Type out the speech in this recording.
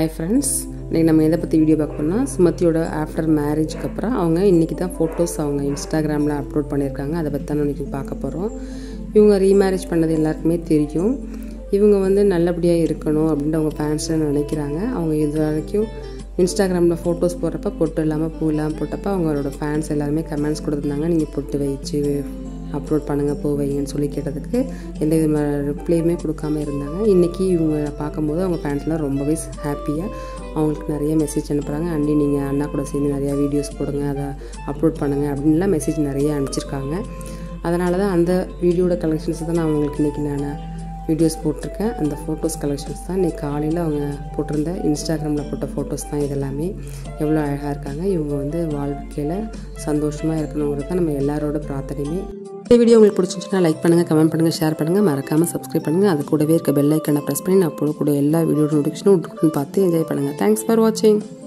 hi friends இன்றைக்கி நம்ம எதை பற்றி வீடியோ பார்க்க போனால் சுமத்தியோட ஆஃப்டர் மேரேஜ்க்கு அப்புறம் அவங்க இன்றைக்கி தான் ஃபோட்டோஸ் அவங்க இன்ஸ்டாகிராமில் அப்லோட் பண்ணியிருக்காங்க அதை பற்றி தான் இன்றைக்கி பார்க்க போகிறோம் இவங்க ரீமேரேஜ் பண்ணது எல்லாருக்குமே தெரியும் இவங்க வந்து நல்லபடியாக இருக்கணும் அப்படின்ட்டு அவங்க ஃபேன்ஸ்லாம் நினைக்கிறாங்க அவங்க இது வரைக்கும் இன்ஸ்டாகிராமில் ஃபோட்டோஸ் போடுறப்ப பொட்டு இல்லாமல் பூ இல்லாமல் போட்டப்போ அவங்களோட ஃபேன்ஸ் எல்லாருமே கமெண்ட்ஸ் கொடுத்துருந்தாங்க நீங்கள் பொட்டு வச்சு அப்லோட் பண்ணுங்கள் போ வைங்கன்னு சொல்லி கேட்டதுக்கு எந்த விதமான ரிப்ளையுமே கொடுக்காம இருந்தாங்க இன்றைக்கி இவங்க பார்க்கும்போது அவங்க ஃபேன்ஸ்லாம் ரொம்பவே ஹாப்பியாக அவங்களுக்கு நிறைய மெசேஜ் அனுப்புகிறாங்க அண்ணி நீங்கள் அண்ணா கூட சேர்ந்து நிறையா வீடியோஸ் போடுங்க அதை அப்லோட் பண்ணுங்கள் அப்படின்லாம் மெசேஜ் நிறைய அனுப்பிச்சிருக்காங்க அதனால தான் அந்த வீடியோட கலெக்ஷன்ஸ் தான் நான் அவங்களுக்கு இன்றைக்கி நான் வீடியோஸ் போட்டிருக்கேன் அந்த ஃபோட்டோஸ் கலெக்ஷன்ஸ் தான் இன்றைக்கி காலையில் அவங்க போட்டிருந்த இன்ஸ்டாகிராமில் போட்ட ஃபோட்டோஸ் தான் இதெல்லாமே எவ்வளோ அழகாக இருக்காங்க இவங்க வந்து வாழ்க்கையில் சந்தோஷமாக இருக்கணுங்கிறது தான் நம்ம எல்லாரோட பிரார்த்தனையுமே இந்த வீடியோ உங்களுக்கு பிடிச்சிருந்துச்சுன்னா லைக் பண்ணுங்கள் கமெண்ட் பண்ணுங்கள் ஷேர் பண்ணுங்கள் மறக்காமல் சப்ஸ்கிரைப் பண்ணுங்கள் அது கூடவே இருக்க பெல் ஐக்கனை ப்ரெஸ் பண்ணி நான் போடக்கூடிய எல்லா வீடியோ நோட்டிஃபிகேஷனும் பார்த்து என்ஜாய் பண்ணுங்கள் தேங்க்ஸ் ஃபார் வாட்சிங்